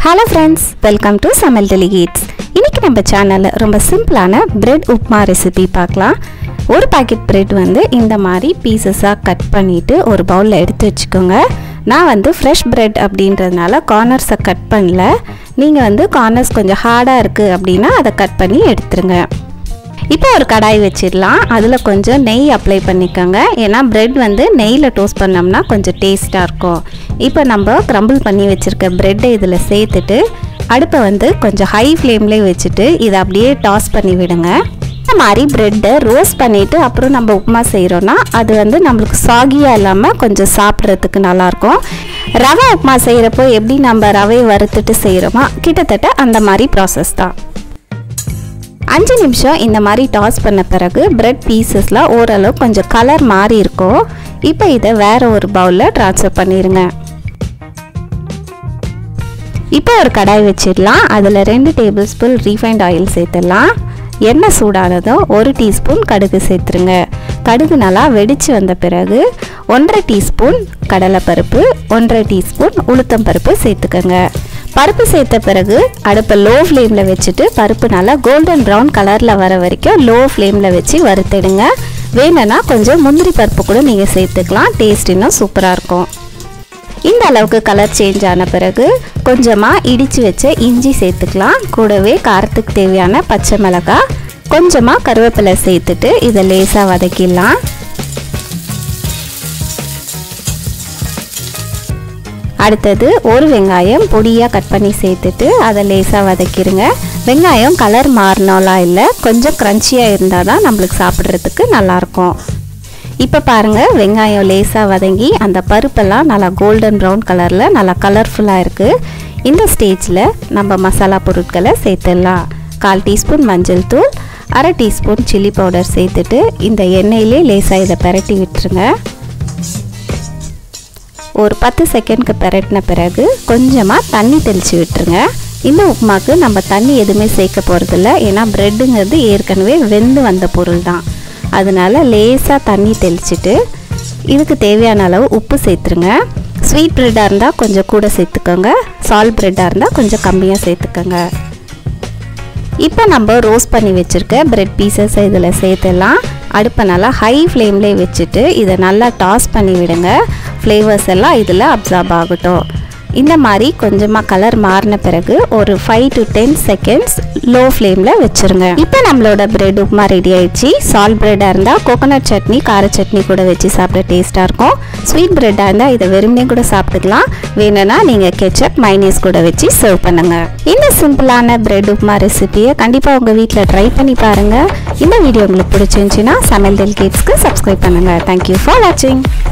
hello friends welcome to Samayal delicates இன்றைக்கி நம்ம சேனலில் ரொம்ப சிம்பிளான பிரெட் உப்மா ரெசிபி பார்க்கலாம் ஒரு பாக்கெட் பிரெட் வந்து இந்த மாதிரி பீசஸாக கட் பண்ணிவிட்டு ஒரு பவுலில் எடுத்து வச்சுக்கோங்க நான் வந்து ஃப்ரெஷ் பிரெட் அப்படின்றதுனால கார்னர்ஸை கட் பண்ணல நீங்கள் வந்து கார்னர்ஸ் கொஞ்சம் ஹார்டாக இருக்குது அப்படின்னா அதை கட் பண்ணி எடுத்துருங்க இப்போ ஒரு கடாய் வச்சிடலாம் அதில் கொஞ்சம் நெய் அப்ளை பண்ணிக்கோங்க ஏன்னா ப்ரெட் வந்து நெய்யில் டோஸ்ட் பண்ணோம்னா கொஞ்சம் டேஸ்ட்டாக இருக்கும் இப்போ நம்ம க்ரம்பிள் பண்ணி வச்சுருக்க ப்ரெட்டை இதில் சேர்த்துட்டு அடுப்பை வந்து கொஞ்சம் ஹை ஃப்ளேம்லேயே வச்சுட்டு இதை அப்படியே டாஸ் பண்ணி விடுங்க இந்த மாதிரி ப்ரெட்டை ரோஸ்ட் பண்ணிவிட்டு அப்புறம் நம்ம உப்புமா செய்கிறோன்னா அது வந்து நம்மளுக்கு சாகியாக இல்லாமல் கொஞ்சம் சாப்பிட்றதுக்கு நல்லாயிருக்கும் ரவை உப்புமா செய்கிறப்போ எப்படி நம்ம ரவையை வறுத்துட்டு செய்கிறோமோ கிட்டத்தட்ட அந்த மாதிரி ப்ராசஸ் தான் அஞ்சு நிமிஷம் இந்த மாதிரி டாஸ் பண்ண பிறகு பிரெட் பீசஸ்லாம் ஓரளவு கொஞ்சம் கலர் மாறி இருக்கும் இப்போ இதை வேற ஒரு பவுலில் ட்ரான்ஸ்ஃபர் பண்ணிடுங்க இப்போ ஒரு கடாய் வச்சிடலாம் அதில் ரெண்டு டேபிள் ஸ்பூன் ரீஃபைண்ட் ஆயில் சேர்த்துடலாம் எண்ணெய் சூடானதும் ஒரு டீஸ்பூன் கடுகு சேர்த்துருங்க கடுகு நல்லா வெடித்து வந்த பிறகு ஒன்றரை டீஸ்பூன் கடலைப்பருப்பு ஒன்றரை டீஸ்பூன் உளுத்தம் பருப்பு சேர்த்துக்கோங்க பருப்பு சேர்த்த பிறகு அடுப்பை லோ ஃப்ளேமில் வச்சுட்டு பருப்பு நல்லா கோல்டன் ப்ரௌன் கலரில் வர வரைக்கும் லோ ஃப்ளேமில் வச்சு வறுத்துடுங்க வேணும்னா கொஞ்சம் முந்திரி பருப்பு கூட நீங்கள் சேர்த்துக்கலாம் டேஸ்ட் இன்னும் சூப்பராக இருக்கும் இந்த அளவுக்கு கலர் சேஞ்ச் ஆன பிறகு கொஞ்சமாக இடித்து வச்ச இஞ்சி சேர்த்துக்கலாம் கூடவே காரத்துக்கு தேவையான பச்சை மிளகாய் கொஞ்சமாக கருவேப்பிலை சேர்த்துட்டு இதை லேசாக வதக்கிடலாம் அடுத்தது ஒரு வெங்காயம் பொடியாக கட் பண்ணி சேர்த்துட்டு அதை லேசாக வதக்கிடுங்க வெங்காயம் கலர் மாறினாலாம் இல்லை கொஞ்சம் க்ரன்ச்சியாக இருந்தால் தான் நம்மளுக்கு சாப்பிட்றதுக்கு நல்லாயிருக்கும் இப்போ பாருங்கள் வெங்காயம் லேசாக வதங்கி அந்த பருப்பெல்லாம் நல்லா கோல்டன் ப்ரௌன் கலரில் நல்லா கலர்ஃபுல்லாக இருக்குது இந்த ஸ்டேஜில் நம்ம மசாலா பொருட்களை சேர்த்துடலாம் கால் டீஸ்பூன் மஞ்சள் தூள் அரை டீஸ்பூன் சில்லி பவுடர் சேர்த்துட்டு இந்த எண்ணெயிலே லேசாக இதை பரட்டி விட்டுருங்க ஒரு பத்து செகண்ட்க்கு பெரட்டின பிறகு கொஞ்சமாக தண்ணி தெளித்து விட்டுருங்க இந்த உப்புமாக்கு நம்ம தண்ணி எதுவுமே சேர்க்க போகிறதில்ல ஏன்னா ப்ரெட்டுங்கிறது ஏற்கனவே வெந்து வந்த பொருள் தான் அதனால லேசாக தண்ணி தெளிச்சிட்டு இதுக்கு தேவையான அளவு உப்பு சேர்த்துருங்க ஸ்வீட் ப்ரெட்டாக இருந்தால் கொஞ்சம் கூட சேர்த்துக்கோங்க சால்ட் ப்ரெட்டாக இருந்தால் கொஞ்சம் கம்மியாக சேர்த்துக்கோங்க இப்போ நம்ம ரோஸ்ட் பண்ணி வச்சுருக்க ப்ரெட் பீசஸை இதில் சேர்த்துடலாம் அடுப்பை நல்லா ஹை ஃப்ளேம்லேயே வச்சுட்டு இதை நல்லா டாஸ் பண்ணி விடுங்க ஃப்ளேவர்ஸ் எல்லாம் இதில் அப்சார்ப் ஆகட்டும் இந்த மாதிரி கொஞ்சமாக கலர் மாறின பிறகு ஒரு five to ten seconds low ஃப்ளேமில் வச்சுருங்க இப்போ நம்மளோட பிரெட் உப்புமா ரெடி ஆயிடுச்சு சால்ட் பிரெட்டாக இருந்தால் கோகோனட் சட்னி கார சட்னி கூட வச்சு சாப்பிட டேஸ்ட்டாக இருக்கும் ஸ்வீட் பிரெட்டாக இருந்தால் இதை வெறுமனே கூட சாப்பிட்டுக்கலாம் வேணும்னா நீங்கள் கெச்சப் மைனேஸ் கூட வச்சு சர்வ் பண்ணுங்கள் இந்த சிம்பிளான பிரெட் உப்புமா ரெசிபியை கண்டிப்பாக உங்கள் வீட்டில் ட்ரை பண்ணி பாருங்கள் இந்த வீடியோ உங்களுக்கு பிடிச்சிருந்துச்சின்னா சமையல் டெல் கேட்ஸ்க்கு சப்ஸ்கிரைப் பண்ணுங்கள் தேங்க்யூ ஃபார் வாட்சிங்